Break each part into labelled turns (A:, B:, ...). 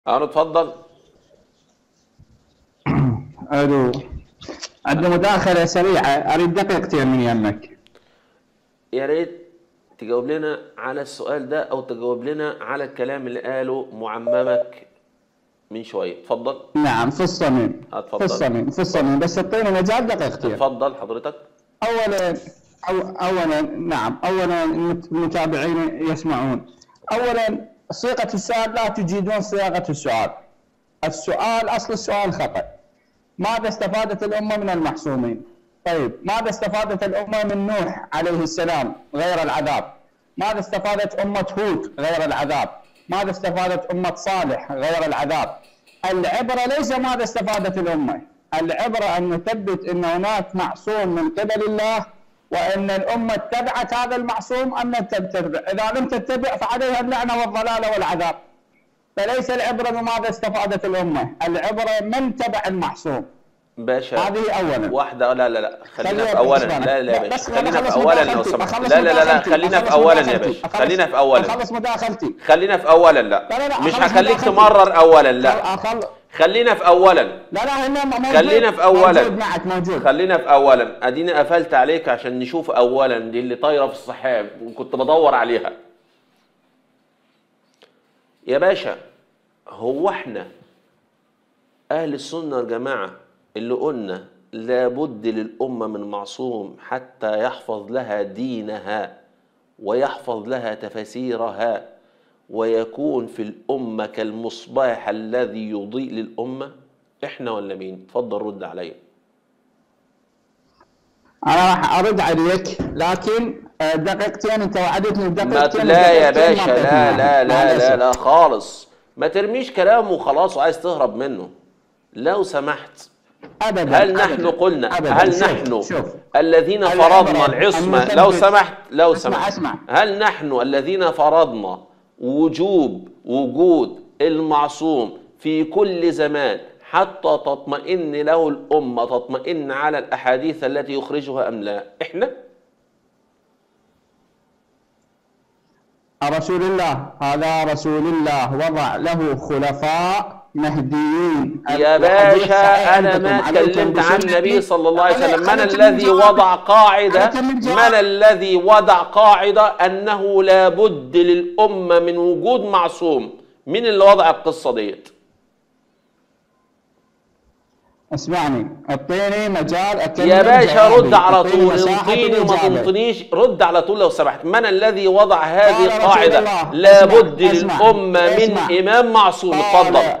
A: انا اتفضل
B: الو عندي مداخلة سريعة اريد دقيقتين من يمك
A: يا ريت تجاوب لنا على السؤال ده او تجاوب لنا على الكلام اللي قاله معممك من شويه اتفضل
B: نعم في الصميم
A: اتفضل.
B: في الصميم في الصميم بس اعطيني مجال دقيقتين
A: اتفضل حضرتك
B: اولا أو اولا نعم اولا المت- المتابعين يسمعون اولا صيغه السؤال لا تجيدون صياغه السؤال السؤال اصل السؤال خطا ماذا استفادت الامه من المحسومين طيب ماذا استفادت الامه من نوح عليه السلام غير العذاب ماذا استفادت امه هود غير العذاب ماذا استفادت امه صالح غير العذاب العبره ليس ماذا استفادت الامه العبره ان نثبت ان هناك معصوم من قبل الله وان الامه اتبعت هذا المعصوم ام لم تتبع اذا لم تتبع فعليها اللعنه والضلال والعذاب فليس العبره بماذا استفادت الامه العبره من تبع المعصوم
A: باشا
B: هذه اولا
A: واحده لا لا لا خلينا
B: خلينا
A: في اولا
B: بس
A: لا لا يا
B: بس
A: باشا
B: أنا
A: خلينا في
B: أخلص
A: اولا لو
B: مداخلتي،
A: سمحت
B: أخلص
A: لا لا لا لا
B: مداخلتي،
A: خلينا في
B: أخلص
A: اولا يا
B: مداخلتي،
A: باشا
B: أخلص-
A: خلينا في اولا
B: اخلص مداخلتي
A: خلينا في اولا لا
B: لا، لا، لا،
A: مش
B: أخلص
A: هخليك
B: مداخلتي.
A: تمرر اولا لا
B: أخل...
A: خلينا في اولا
B: لا لا هنا موجود
A: خلينا في أولاً.
B: موجود معك موجود
A: خلينا في اولا اديني قفلت عليك عشان نشوف اولا دي اللي طايره في السحاب وكنت بدور عليها يا باشا هو احنا اهل السنه يا جماعه اللي قلنا لابد للامه من معصوم حتى يحفظ لها دينها ويحفظ لها تفاسيرها ويكون في الامه كالمصباح الذي يضيء للامه احنا ولا مين اتفضل رد عليا
B: انا راح ارد عليك لكن آه، دقيقتين انت وعدتني
A: ما
B: بدقيقتين
A: لا يا
B: دقيقتين
A: باشا
B: ما
A: لا
B: أعطيتني.
A: لا لا لا
B: معلش.
A: لا خالص ما ترميش كلام وخلاص وعايز تهرب منه لو سمحت
B: ابدا
A: هل
B: أبداً.
A: نحن قلنا
B: أبداً.
A: هل
B: شوف،
A: نحن
B: شوف
A: الذين
B: العبرة
A: فرضنا
B: أن
A: العصمة
B: نثبت-
A: لو سمحت لو
B: اسمع-
A: سمحت
B: اسمع.
A: هل نحن الذين فرضنا وجوب وجود المعصوم في كل زمان حتى تطمئن له الأمة تطمئن على الأحاديث التي يخرجها أم لا إحنا
B: رسول الله هذا رسول الله وضع له خلفاء مهديين
A: يا
B: الحديث
A: باشا
B: صحيح
A: انا
B: عندكم.
A: ما
B: عليكم
A: اتكلمت عن
B: بسنتي.
A: النبي صلى الله عليه وسلم من
B: خليني أكمل
A: الذي
B: جوابي.
A: وضع قاعده
B: أكمل
A: من
B: جوابي.
A: الذي وضع قاعده انه لابد للامه من وجود معصوم مين اللي وضع القصه ديت
B: اسمعني اعطيني مجال اكمل
A: يا باشا
B: جوابي.
A: رد على
B: اعطيني
A: طول
B: مساحة
A: انطيني وما
B: الإجابة.
A: تنطنيش رد على طول لو سمحت من الذي وضع هذه
B: قال رسول
A: القاعده
B: الله.
A: لابد
B: اسمع، اسمع،
A: للامه من
B: اسمع.
A: امام معصوم
B: قال-
A: اتفضل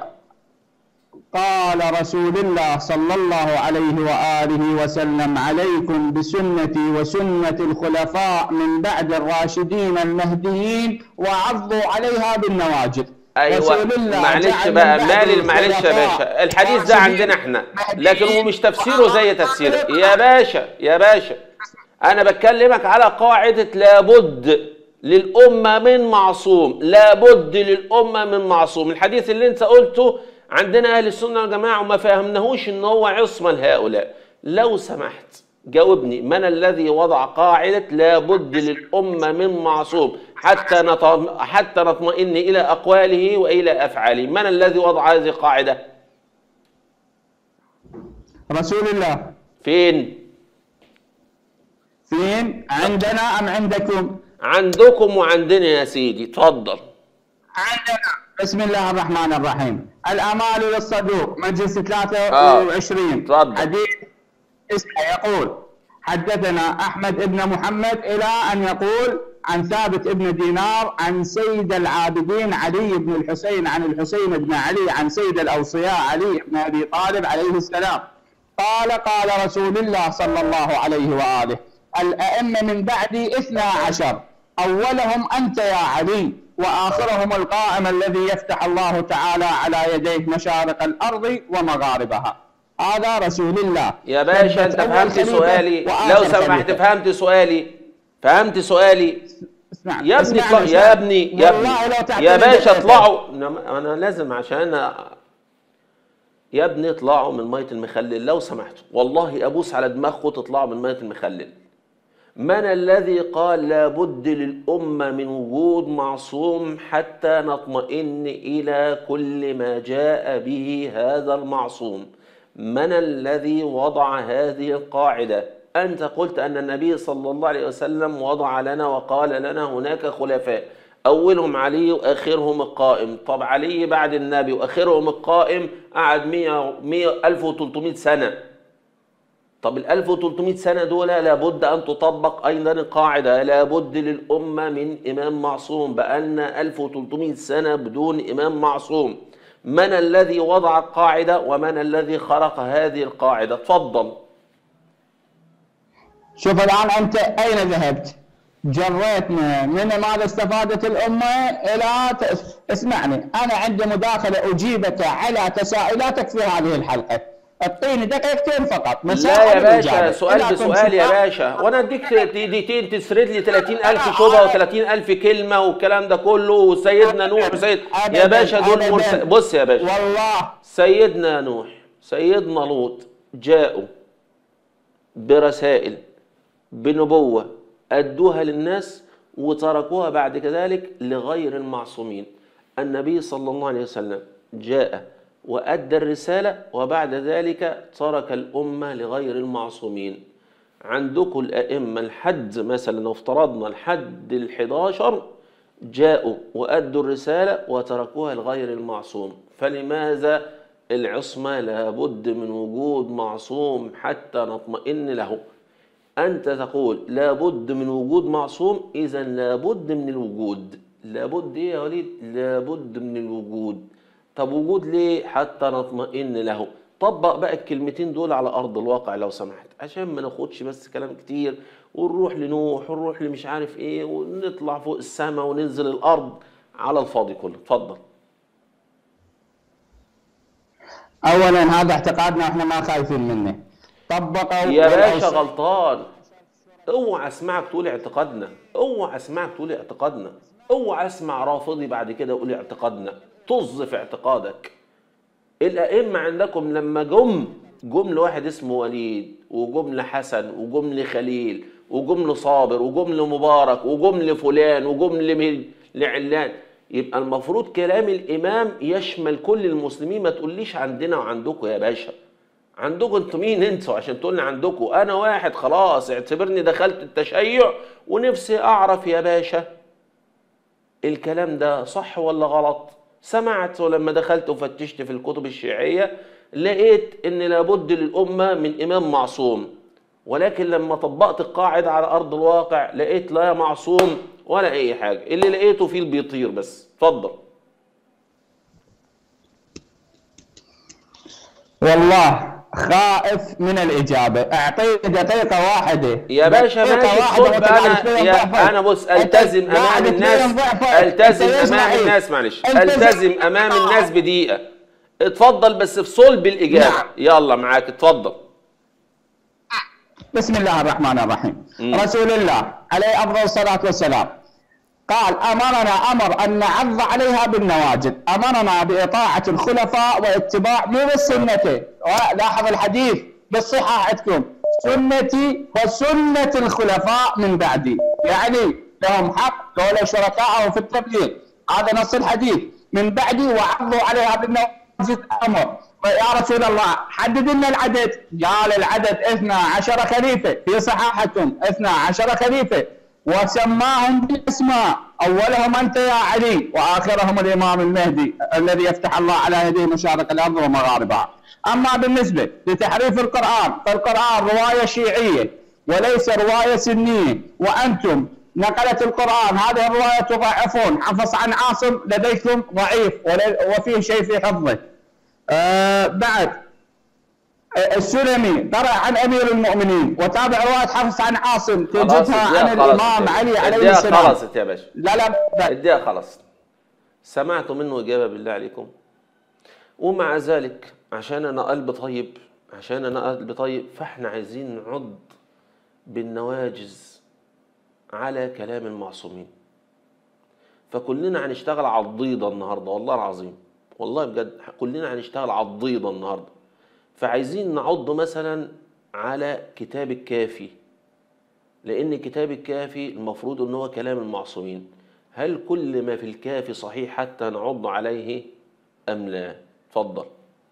B: قال رسول الله صلى الله عليه وآله وسلم عليكم بسنتي وسنة الخلفاء من بعد الراشدين المهديين وعضوا عليها بالنواجذ
A: ايوه
B: رسول الله
A: معلش
B: جعل
A: بقى
B: من بعد
A: مالي معلش يا
B: الخلفاء
A: باشا الحديث ده
B: راشدين
A: عندنا احنا
B: مهديين
A: لكن هو مش تفسيره زي
B: وعضوا
A: تفسيرك
B: عليها.
A: يا باشا يا باشا انا بكلمك على قاعده لابد للامه من معصوم لابد للامه من معصوم الحديث اللي انت قلته عندنا اهل السنه يا جماعه وما فهمناهوش ان هو عصمه لهؤلاء لو سمحت جاوبني من الذي وضع قاعدة لابد للأمة من معصوم حتى نط... حتى نطمئن إلى أقواله وإلى أفعاله من الذي وضع هذه القاعدة
B: رسول الله
A: فين
B: فين عندنا أم عندكم
A: عندكم وعندنا يا سيدي اتفضل
B: عندنا بسم الله الرحمن الرحيم الأمال للصدوق مجلس 23
A: اتفضل.
B: حديث اسمه يقول حدثنا أحمد بن محمد إلى أن يقول عن ثابت بن دينار عن سيد العابدين علي بن الحسين عن الحسين بن علي عن سيد الأوصياء علي بن أبي طالب عليه السلام قال قال رسول الله صلى الله عليه وآله الأئمة من بعدي اثنا عشر أولهم أنت يا علي وآخرهم القائم الذي يفتح الله تعالى على يديه مشارق الأرض ومغاربها هذا رسول الله
A: يا باشا انت
B: أول
A: فهمت
B: خليفة
A: سؤالي
B: وآخر
A: لو سمحت
B: خليفة.
A: فهمت سؤالي فهمت سؤالي
B: اسمع
A: يا ابني
B: اسمعني،
A: اطلع يا ابني يا
B: والله لو
A: ابني
B: تعطيني
A: يا باشا
B: دقيقة.
A: اطلعوا انا أنا لازم عشان أ- يا ابني اطلعوا من ميه المخلل لو سمحتوا والله ابوس على دماغكم تطلعوا من ميه المخلل من الذي قال لابد للأمة من وجود معصوم حتى نطمئن إلى كل ما جاء به هذا المعصوم من الذي وضع هذه القاعدة أنت قلت أن النبي صلى الله عليه وسلم وضع لنا وقال لنا هناك خلفاء أولهم علي وآخرهم القائم طب علي بعد النبي وآخرهم القائم قعد 100 100 1300 سنة طب ال 1300 سنة دول لابد أن تطبق أيضا القاعدة لابد للأمة من إمام معصوم بقالنا 1300 سنة بدون إمام معصوم من الذي وضع القاعدة ومن الذي خلق هذه القاعدة تفضل
B: شوف الآن أنت أين ذهبت؟ جريتنا من ماذا استفادت الأمة إلى ت... اسمعني أنا عندي مداخلة أجيبك على تساؤلاتك في هذه الحلقة اعطيني دقيقتين فقط
A: لا
B: مساء
A: يا باشا
B: الإجابة.
A: سؤال
B: إذا
A: بسؤال
B: كنت
A: يا
B: تفهم-
A: باشا وانا اديك دقيقتين تسرد لي 30000 شبهه و30000 كلمه والكلام ده كله وسيدنا نوح وسيد يا باشا دول
B: أبداً.
A: مرسل بص يا باشا
B: والله
A: سيدنا نوح سيدنا لوط جاءوا برسائل بنبوة أدوها للناس وتركوها بعد كذلك لغير المعصومين النبي صلى الله عليه وسلم جاء وأدى الرسالة وبعد ذلك ترك الأمة لغير المعصومين عندكم الأئمة الحد مثلا لو افترضنا الحد الحداشر جاءوا وأدوا الرسالة وتركوها لغير المعصوم فلماذا العصمة لابد من وجود معصوم حتى نطمئن له أنت تقول لابد من وجود معصوم إذا لابد من الوجود لابد إيه يا وليد لابد من الوجود طب وجود ليه حتى نطمئن له طبق بقى الكلمتين دول على أرض الواقع لو سمحت عشان ما ناخدش بس كلام كتير ونروح لنوح ونروح لمش عارف ايه ونطلع فوق السماء وننزل الأرض على الفاضي كله اتفضل
B: اولا هذا اعتقادنا واحنا ما خايفين منه طبقوا
A: يا باشا
B: والأوص-
A: غلطان اوعى اسمعك تقول اعتقادنا اوعى اسمعك تقول اعتقادنا اوعى اسمع رافضي بعد كده يقول اعتقادنا طز في اعتقادك الائمه عندكم لما جم جم لواحد اسمه وليد وجم لحسن وجم لخليل وجم لصابر وجم لمبارك وجم لفلان وجم لم- لعلان يبقى المفروض كلام الامام يشمل كل المسلمين ما تقوليش عندنا وعندكم يا باشا عندكم انتوا مين انتوا عشان تقول لي عندكم انا واحد خلاص اعتبرني دخلت التشيع ونفسي اعرف يا باشا الكلام ده صح ولا غلط سمعت ولما دخلت وفتشت في الكتب الشيعية لقيت ان لابد للأمة من إمام معصوم ولكن لما طبقت القاعدة على أرض الواقع لقيت لا معصوم ولا أي حاجة اللي لقيته فيه اللي بيطير بس اتفضل
B: والله خائف من الاجابه اعطيني دقيقه واحده
A: يا باشا
B: دقيقة
A: ماشي
B: واحدة
A: الصلب
B: وتبعد
A: انا
B: اثنين
A: يا
B: ضعفين.
A: انا بص
B: أنت
A: التزم
B: بعد
A: امام
B: اثنين
A: الناس
B: ضعفين.
A: التزم
B: أنت
A: امام
B: اسمع إيه؟
A: الناس معلش
B: أنت
A: التزم
B: اسمع-
A: امام الناس بدقيقه اتفضل بس في صلب الاجابه
B: نعم.
A: يلا معاك اتفضل
B: بسم الله الرحمن الرحيم رسول الله عليه افضل الصلاه والسلام قال امرنا امر ان نعض عليها بالنواجذ امرنا باطاعه الخلفاء واتباع مو بس سنته لاحظ الحديث بالصحه عندكم سنتي وسنه الخلفاء من بعدي يعني لهم حق دول شركائهم في التبليغ هذا نص الحديث من بعدي وعضوا عليها بالنواجذ امر يا رسول الله حدد لنا العدد قال العدد 12 خليفه في صحاحتهم 12 خليفه وسماهم بالاسماء اولهم انت يا علي واخرهم الامام المهدي الذي يفتح الله على يديه مشارق الارض ومغاربها اما بالنسبه لتحريف القران فالقران روايه شيعيه وليس روايه سنيه وانتم نقلت القران هذه الروايه تضعفون حفص عن عاصم لديكم ضعيف ولي- وفيه شيء في حفظه آه بعد آه، السلمي قرأ عن أمير المؤمنين وتابع رواية حفص عن عاصم
A: خلاص
B: تجدها
A: الدقيقة
B: عن
A: خلصت
B: الإمام
A: يا
B: علي
A: باشا.
B: عليه
A: الدقيقة
B: السلام
A: خلصت يا باشا
B: لا لا لا.
A: الدقيقة خلصت سمعت منه إجابة بالله عليكم ومع ذلك عشان أنا قلب طيب عشان أنا قلب طيب فإحنا عايزين نعض بالنواجز على كلام المعصومين فكلنا هنشتغل عضيضة النهاردة والله العظيم والله بجد كلنا هنشتغل عضيضة النهاردة فعايزين نعض مثلا على كتاب الكافي لان كتاب الكافي المفروض ان هو كلام المعصومين هل كل ما في الكافي صحيح حتى نعض عليه ام لا اتفضل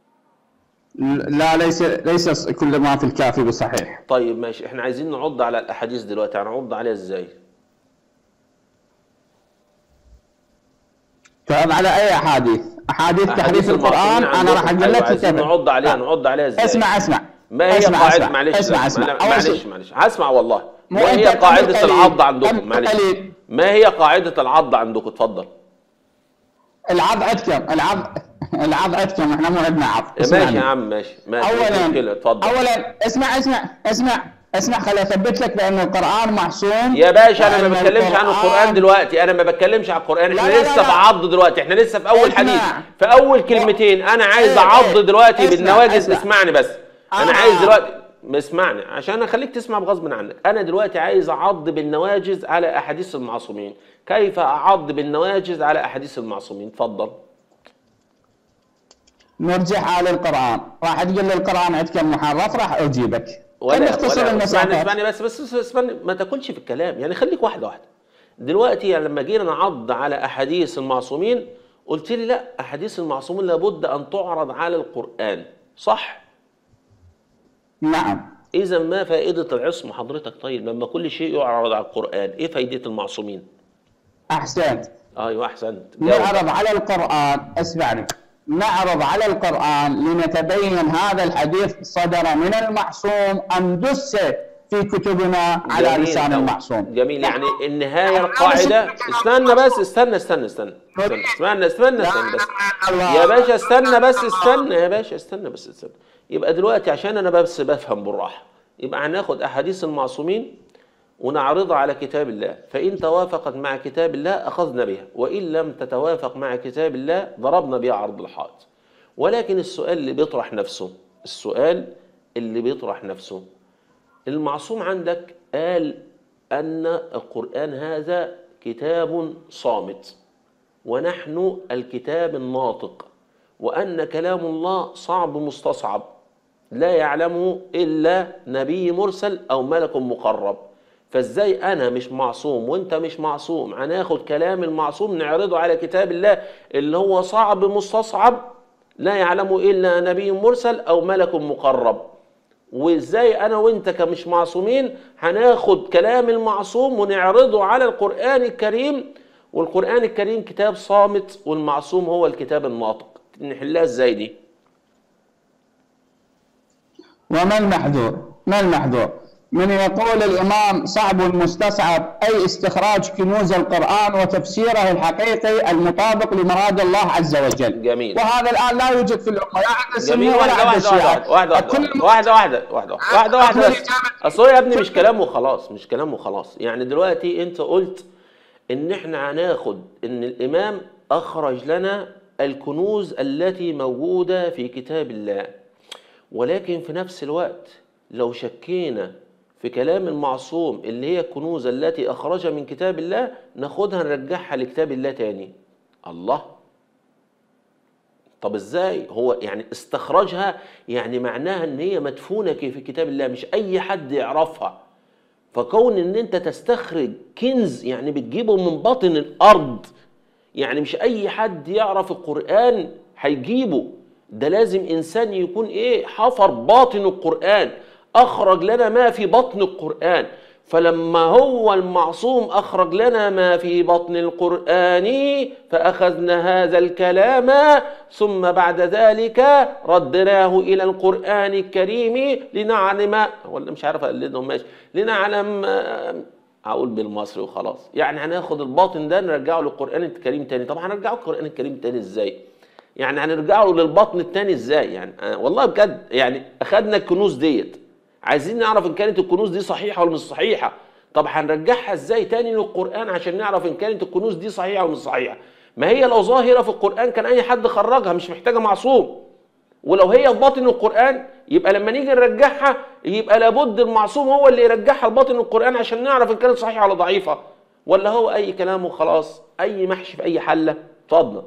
B: لا ليس ليس كل ما في الكافي بصحيح
A: طيب ماشي احنا عايزين نعض على الاحاديث دلوقتي هنعض عليها ازاي
B: طيب على اي احاديث؟ احاديث تحديث القران
A: المعصومين
B: انا راح
A: عندكم.
B: اقول
A: أيوة،
B: لك
A: عايزين
B: كتاب.
A: نعض عليها
B: آه.
A: نعض عليها ازاي
B: اسمع اسمع
A: ما هي
B: اسمع
A: قاعدة
B: اسمع
A: معلش
B: اسمع
A: بس،
B: اسمع
A: لا،
B: أول
A: معلش
B: شيء-
A: معلش هسمع والله
B: مو
A: ما
B: أنت
A: هي
B: كم
A: قاعدة
B: قليل؟
A: العض عندكم
B: كم
A: معلش
B: قليل؟
A: ما هي قاعدة العض عندكم اتفضل
B: العض عندكم العض العض عندكم احنا مو عندنا عض
A: ماشي
B: اسمعني.
A: يا عم ماشي ماشي مش
B: اولا
A: مشكلة اتفضل
B: اولا اسمع اسمع اسمع اسمع خليني اثبت لك بان القران معصوم
A: يا باشا انا ما
B: وأن
A: بتكلمش عن القران دلوقتي انا ما بتكلمش عن القران احنا
B: لا، لا،
A: لسه
B: لا.
A: في عض دلوقتي احنا لسه في اول
B: اسمع.
A: حديث في اول كلمتين انا عايز
B: إيه،
A: اعض
B: إيه.
A: دلوقتي
B: اسمع،
A: بالنواجذ
B: اسمع.
A: اسمعني بس انا
B: آه.
A: عايز دلوقتي اسمعني عشان اخليك تسمع بغصب عنك انا دلوقتي عايز اعض بالنواجذ على احاديث المعصومين كيف اعض بالنواجذ على احاديث المعصومين اتفضل
B: نرجع على القران راح تقول لي القران عندكم محرف راح اجيبك
A: ولا
B: نختصر
A: ولا اسمعني
B: المسافات
A: اسمعني بس بس بس اسمعني ما تاكلش في الكلام يعني خليك واحده واحده دلوقتي يعني لما جينا نعض على احاديث المعصومين قلت لي لا احاديث المعصومين لابد ان تعرض على القران صح
B: نعم
A: اذا ما فائده العصمه حضرتك طيب لما كل شيء يعرض على القران ايه فائده المعصومين
B: احسنت
A: ايوه احسنت جاوب.
B: نعرض على القرآن اسمعني نعرض على القرآن لنتبين هذا الحديث صدر من المعصوم أم دس في كتبنا على
A: جميل
B: لسان
A: أوي.
B: المعصوم
A: جميل يعني النهايه القاعده استنى بس استنى استنى استنى استنى استنى استنى, استنى بس يا باشا استنى بس استنى يا باشا استنى بس استنى يبقى دلوقتي عشان انا بس بفهم بالراحه يبقى هناخد احاديث المعصومين ونعرضها على كتاب الله فان توافقت مع كتاب الله اخذنا بها وان لم تتوافق مع كتاب الله ضربنا بها عرض الحائط ولكن السؤال اللي بيطرح نفسه السؤال اللي بيطرح نفسه المعصوم عندك قال ان القران هذا كتاب صامت ونحن الكتاب الناطق وأن كلام الله صعب مستصعب لا يعلمه إلا نبي مرسل أو ملك مقرب فازاي أنا مش معصوم وأنت مش معصوم هناخد كلام المعصوم نعرضه على كتاب الله اللي هو صعب مستصعب لا يعلمه إلا نبي مرسل أو ملك مقرب وازاي انا وانت كمش معصومين هناخد كلام المعصوم ونعرضه على القرآن الكريم والقرآن الكريم كتاب صامت والمعصوم هو الكتاب الناطق نحلها ازاي دي
B: وما المحذور ما المحذور من يقول الإمام صعب مستصعب أي استخراج كنوز القرآن وتفسيره الحقيقي المطابق لمراد الله عز وجل
A: جميل.
B: وهذا الآن لا يوجد في الأمة لا عند
A: جميل
B: السنة ولا
A: واحدة
B: عند
A: واحدة
B: الشيعة
A: واحدة واحدة
B: الكل
A: واحدة واحدة واحدة واحدة واحدة واحدة
B: أكمل
A: بس
B: الإجابة.
A: أصل هو يا ابني مش كلام وخلاص مش كلام وخلاص يعني دلوقتي أنت قلت إن إحنا هناخد إن الإمام أخرج لنا الكنوز التي موجودة في كتاب الله ولكن في نفس الوقت لو شكينا في كلام المعصوم اللي هي الكنوز التي أخرجها من كتاب الله ناخدها نرجعها لكتاب الله تاني الله طب ازاي هو يعني استخرجها يعني معناها ان هي مدفونه في كتاب الله مش اي حد يعرفها فكون ان انت تستخرج كنز يعني بتجيبه من باطن الارض يعني مش اي حد يعرف القران هيجيبه ده لازم انسان يكون ايه حفر باطن القران اخرج لنا ما في بطن القران فلما هو المعصوم اخرج لنا ما في بطن القران فاخذنا هذا الكلام ثم بعد ذلك ردناه الى القران الكريم لنعلم ولا مش عارف اقلدهم ماشي لنعلم اقول بالمصري وخلاص يعني هناخد الباطن ده نرجعه للقران الكريم تاني طب هنرجعه للقران الكريم تاني ازاي يعني هنرجعه للبطن التاني ازاي يعني أنا والله بجد يعني اخدنا الكنوز ديت عايزين نعرف ان كانت الكنوز دي صحيحه ولا مش صحيحه طب هنرجعها ازاي تاني للقران عشان نعرف ان كانت الكنوز دي صحيحه ولا مش صحيحه ما هي لو ظاهره في القران كان اي حد خرجها مش محتاجه معصوم ولو هي في باطن القران يبقى لما نيجي نرجعها يبقى لابد المعصوم هو اللي يرجعها لباطن القران عشان نعرف ان كانت صحيحه ولا ضعيفه ولا هو اي كلام وخلاص اي محشي في اي حله اتفضل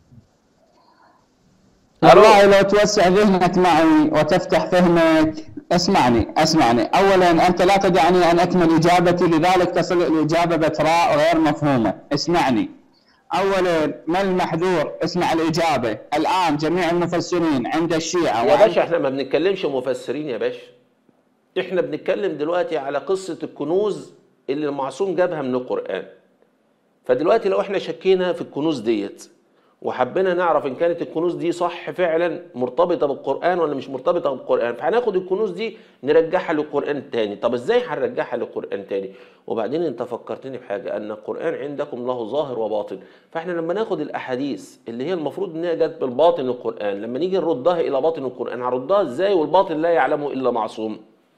B: والله لو توسع ذهنك معي وتفتح فهمك اسمعني اسمعني اولا انت لا تدعني ان اكمل اجابتي لذلك تصل الاجابه بتراء غير مفهومه اسمعني اولا ما المحذور اسمع الاجابه الان جميع المفسرين عند الشيعه
A: يا
B: وعند-
A: باشا احنا ما بنتكلمش مفسرين يا باشا احنا بنتكلم دلوقتي على قصة الكنوز اللي المعصوم جابها من القرآن فدلوقتي لو احنا شكينا في الكنوز ديت وحبينا نعرف ان كانت الكنوز دي صح فعلا مرتبطة بالقرآن ولا مش مرتبطة بالقرآن فهناخد الكنوز دي نرجعها للقرآن التاني طب ازاي هنرجعها للقرآن تاني وبعدين انت فكرتني بحاجة ان القرآن عندكم له ظاهر وباطن فاحنا لما ناخد الاحاديث اللي هي المفروض ان هي جت بالباطن القرآن لما نيجي نردها الى باطن القرآن هنردها ازاي والباطن لا يعلمه الا معصوم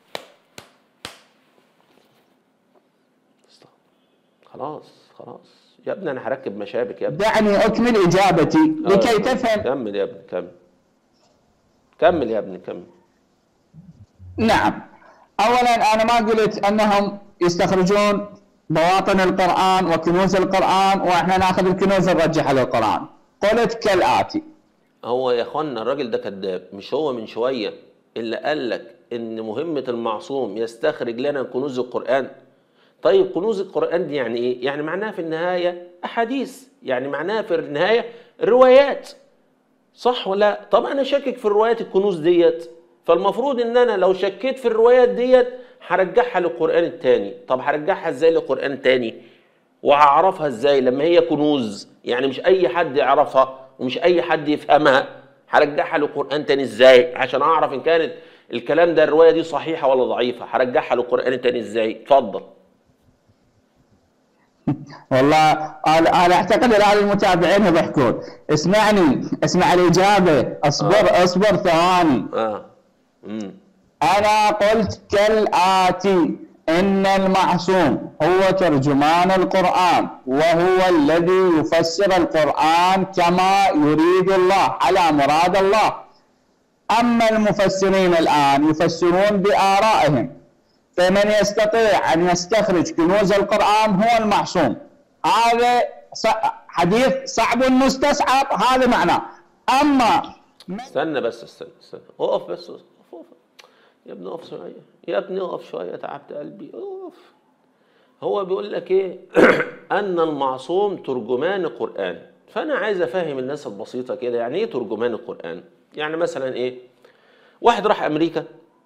A: خلاص خلاص يا ابني انا هركب مشابك يا ابني
B: دعني اكمل اجابتي لكي
A: آه.
B: تفهم
A: كمل يا ابني كمل كمل يا ابني كمل
B: نعم اولا انا ما قلت انهم يستخرجون بواطن القران وكنوز القران واحنا ناخذ الكنوز نرجعها للقران قلت كالاتي
A: هو يا اخوانا الراجل ده كذاب مش هو من شويه اللي قال لك ان مهمه المعصوم يستخرج لنا كنوز القران طيب كنوز القران دي يعني ايه يعني معناها في النهايه احاديث يعني معناها في النهايه روايات صح ولا لا؟ طب انا شاكك في الروايات الكنوز ديت فالمفروض ان انا لو شكيت في الروايات ديت هرجعها للقران التاني طب هرجعها ازاي للقران تاني وهعرفها ازاي لما هي كنوز يعني مش اي حد يعرفها ومش اي حد يفهمها هرجعها للقران تاني ازاي عشان اعرف ان كانت الكلام ده الروايه دي صحيحه ولا ضعيفه هرجعها للقران التاني ازاي اتفضل
B: والله انا أنا اعتقد الان المتابعين يضحكون اسمعني اسمع الاجابه اصبر
A: آه.
B: اصبر ثواني
A: اه امم
B: انا قلت كالاتي ان المعصوم هو ترجمان القران وهو الذي يفسر القران كما يريد الله على مراد الله اما المفسرين الان يفسرون بارائهم فمن يستطيع ان يستخرج كنوز القران هو المعصوم هذا ص- حديث صعب مستصعب هذا معناه اما
A: استنى بس استنى استنى اقف بس اقف اقف يا ابني اقف شويه يا ابني اقف شويه تعبت قلبي اقف هو بيقول لك ايه ان المعصوم ترجمان القران فانا عايز افهم الناس البسيطه كده يعني ايه ترجمان القران يعني مثلا ايه واحد راح امريكا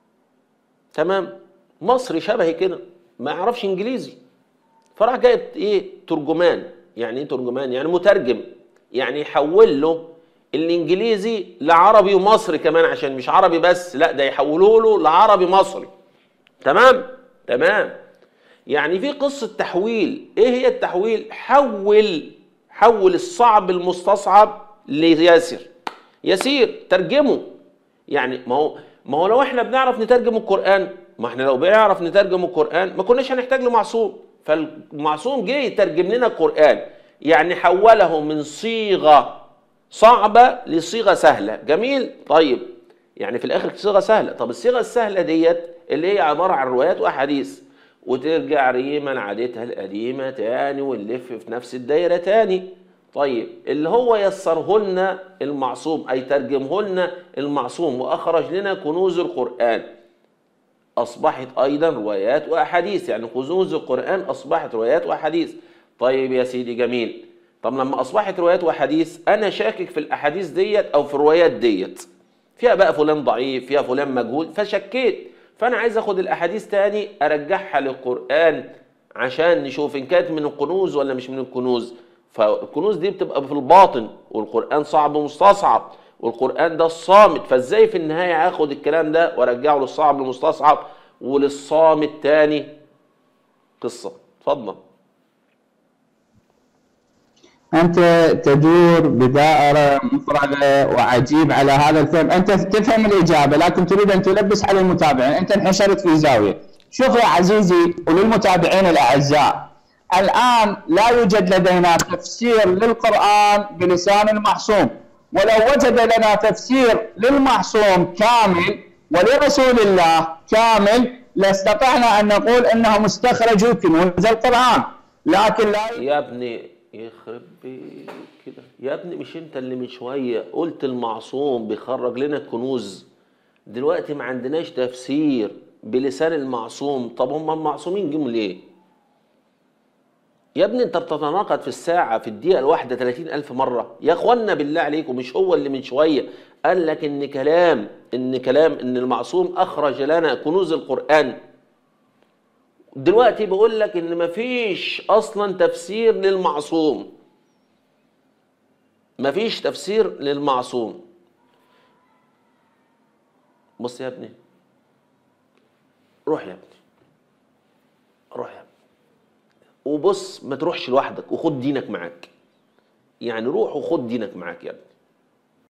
A: تمام مصري شبهي كده ما يعرفش انجليزي فراح جايب ايه ترجمان يعني ايه ترجمان يعني مترجم يعني يحول له الانجليزي لعربي ومصري كمان عشان مش عربي بس لا ده يحولوه له لعربي مصري تمام تمام يعني في قصة تحويل ايه هي التحويل حول حول الصعب المستصعب ليسر يسير ترجمه يعني ما هو ما هو لو احنا بنعرف نترجم القرآن ما احنا لو بنعرف نترجم القرآن ما كناش هنحتاج لمعصوم فالمعصوم جه يترجم لنا القرآن يعني حوله من صيغة صعبة لصيغة سهلة جميل طيب يعني في الآخر صيغة سهلة طب الصيغة السهلة ديت اللي هي عبارة عن روايات وأحاديث وترجع ريما لعادتها القديمة تاني ونلف في نفس الدايرة تاني طيب اللي هو يسره لنا المعصوم أي ترجمه لنا المعصوم وأخرج لنا كنوز القرآن أصبحت أيضا روايات وأحاديث يعني كنوز القرآن أصبحت روايات وأحاديث طيب يا سيدي جميل طب لما أصبحت روايات وأحاديث أنا شاكك في الأحاديث ديت أو في الروايات ديت فيها بقى فلان ضعيف فيها فلان مجهول فشكيت فأنا عايز أخد الأحاديث تاني أرجعها للقرآن عشان نشوف إن كانت من الكنوز ولا مش من الكنوز فالكنوز دي بتبقى في الباطن والقرآن صعب ومستصعب والقرآن ده الصامت فازاي في النهاية هاخد الكلام ده وارجعه للصعب المستصعب وللصامت تاني قصة اتفضل
B: انت تدور بدائره مفرغه وعجيب على هذا الفهم انت تفهم الاجابه لكن تريد ان تلبس على المتابعين انت انحشرت في زاويه شوف يا عزيزي وللمتابعين الاعزاء الان لا يوجد لدينا تفسير للقران بلسان المعصوم ولو وجد لنا تفسير للمعصوم كامل ولرسول الله كامل لاستطعنا ان نقول انهم استخرجوا كنوز القران لكن لا
A: يا ابني يخرب بيك كده يا ابني مش انت اللي من شوية قلت المعصوم بيخرج لنا الكنوز دلوقتي ما عندناش تفسير بلسان المعصوم طب هم المعصومين جم ليه يا ابني انت بتتناقض في الساعة في الدقيقة الواحدة 30 ألف مرة يا اخوانا بالله عليكم مش هو اللي من شوية قال لك ان كلام ان كلام ان المعصوم اخرج لنا كنوز القرآن دلوقتي بقول لك ان مفيش اصلا تفسير للمعصوم مفيش تفسير للمعصوم بص يا ابني روح يا ابني روح يا ابني وبص ما تروحش لوحدك وخد دينك معاك يعني روح وخد دينك معاك يا ابني